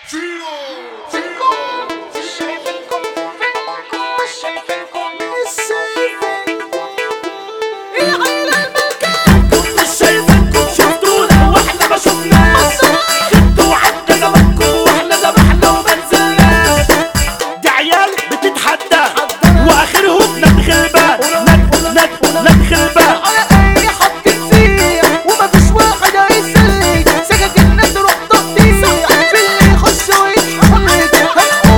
مش شايفينكم شفتونا واحنا ما شفناش خدتوا عنا زمانكم واحنا ذبحنا وما نزلناش دي عيال بتتحدى واخرهم ند غلبان ند ند ند غلبان على اي حد تسيح ومفيش واحد هيسلك سكك الناس تروح تقطيع في اللي يخش ويتحرك هنقول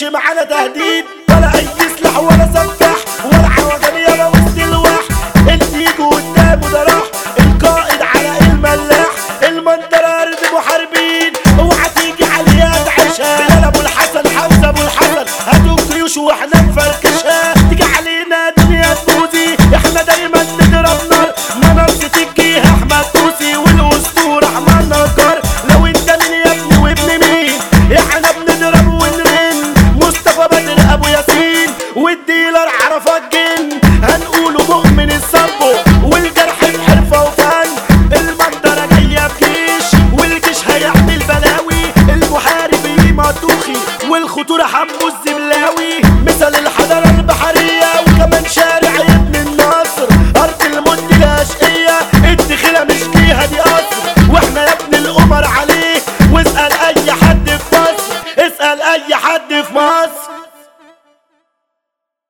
يجيبش معانا تهديد ولا اي سلاح ولا سفاح ولا عوجان يابا وسط الواح اللي يجي قدامه ده راح القائد على الملاح المنطرة ارض محاربين اوعى تيجي عليها تعيشها بلال ابو الحسن حمزه ابو الحسن هاتوا الجيوش واحنا نفركشها تيجي علينا دنيا تبوظي احنا دايما نضرب نار منصة الجيه احمد توسي والاسطورة احمد نجار لو انت مين يا ابني وابن مين احنا بنضرب ونرن مصطفى بدر ابو ياسين والديلر عرفات جن هنقوله مؤمن الصلبو والجرح بحرفة وفن المنظرة جاية بجيش والجيش هيعمل بلاوي المحارب مطوخي والخطورة حمو الزبلاوي مثل الحضارة البحرية